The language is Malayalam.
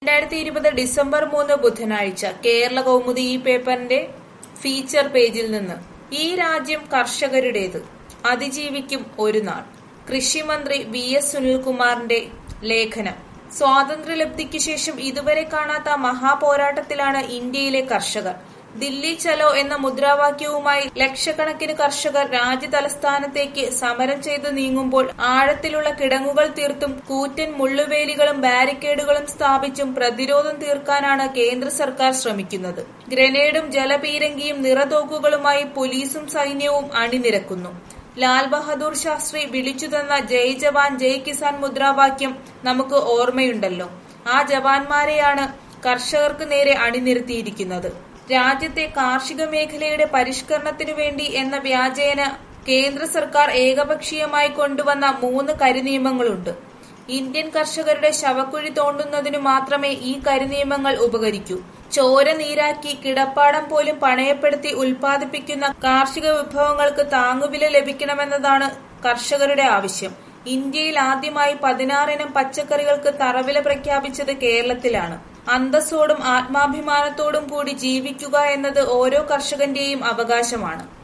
രണ്ടായിരത്തി ഇരുപത് ഡിസംബർ മൂന്ന് ബുധനാഴ്ച കേരള കൗമുദി ഈ പേപ്പറിന്റെ ഫീച്ചർ പേജിൽ നിന്ന് ഈ രാജ്യം കർഷകരുടേത് അതിജീവിക്കും ഒരു നാൾ കൃഷിമന്ത്രി വി എസ് സുനിൽകുമാറിന്റെ ലേഖനം സ്വാതന്ത്ര്യലബ്ധിക്ക് ശേഷം ഇതുവരെ കാണാത്ത മഹാപോരാട്ടത്തിലാണ് ഇന്ത്യയിലെ കർഷകർ ദില്ലി ചലോ എന്ന മുദ്രാവാക്യവുമായി ലക്ഷക്കണക്കിന് കർഷകർ രാജ്യതലസ്ഥാനത്തേക്ക് സമരം ചെയ്തു നീങ്ങുമ്പോൾ ആഴത്തിലുള്ള കിടങ്ങുകൾ തീർത്തും കൂറ്റൻ മുള്ളുവേലികളും ബാരിക്കേഡുകളും സ്ഥാപിച്ചും പ്രതിരോധം തീർക്കാനാണ് കേന്ദ്ര സർക്കാർ ശ്രമിക്കുന്നത് ഗ്രനേഡും ജലപീരങ്കിയും നിറതോക്കുകളുമായി പോലീസും സൈന്യവും അണിനിരക്കുന്നു ലാൽ ബഹദൂർ ശാസ്ത്രി വിളിച്ചു തന്ന ജയ് ജവാൻ ജയ് കിസാൻ മുദ്രാവാക്യം നമുക്ക് ഓർമ്മയുണ്ടല്ലോ ആ ജവാന്മാരെയാണ് കർഷകർക്ക് നേരെ അണിനിരത്തിയിരിക്കുന്നത് രാജ്യത്തെ കാർഷിക മേഖലയുടെ പരിഷ്കരണത്തിനു വേണ്ടി എന്ന വ്യാജേന കേന്ദ്ര സർക്കാർ ഏകപക്ഷീയമായി കൊണ്ടുവന്ന മൂന്ന് കരിനിയമങ്ങളുണ്ട് ഇന്ത്യൻ കർഷകരുടെ ശവക്കുഴി തോണ്ടുന്നതിനു മാത്രമേ ഈ കരിനിയമങ്ങൾ ഉപകരിക്കൂ ചോര നീരാക്കി കിടപ്പാടം പോലും പണയപ്പെടുത്തി ഉൽപ്പാദിപ്പിക്കുന്ന കാർഷിക വിഭവങ്ങൾക്ക് താങ്ങുവില ലഭിക്കണമെന്നതാണ് കർഷകരുടെ ആവശ്യം ഇന്ത്യയിൽ ആദ്യമായി പതിനാറിനം പച്ചക്കറികൾക്ക് തറവില പ്രഖ്യാപിച്ചത് കേരളത്തിലാണ് അന്തസ്സോടും ആത്മാഭിമാനത്തോടും കൂടി ജീവിക്കുക എന്നത് ഓരോ കർഷകന്റെയും അവകാശമാണ്